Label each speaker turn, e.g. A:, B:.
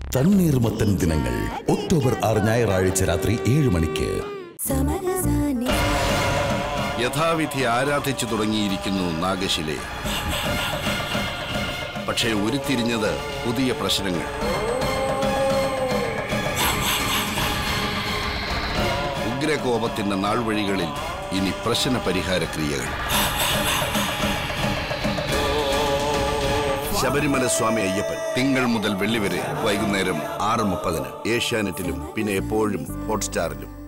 A: തണ്ണീർമത്തൻ ദിനങ്ങൾ ഒക്ടോബർ ആറ് ഞായറാഴ്ച രാത്രി ഏഴ് മണിക്ക്
B: സമരസാനി
C: യഥാവിധി ആരാധിച്ചു തുടങ്ങിയിരിക്കുന്നു നാഗശിലെ പക്ഷേ ഉരുത്തിരിഞ്ഞത് പുതിയ പ്രശ്നങ്ങൾ ഉഗ്രകോപത്തിന്റെ നാൾവഴികളിൽ ഇനി പ്രശ്ന പരിഹാര ക്രിയകൾ ശബരിമല സ്വാമി അയ്യപ്പൻ തിങ്കൾ മുതൽ വെള്ളി വരെ വൈകുന്നേരം ആറ് മുപ്പതിന് ഏഷ്യാനെറ്റിലും പിന്നെ എപ്പോഴും ഹോട്ട്സ്റ്റാറിലും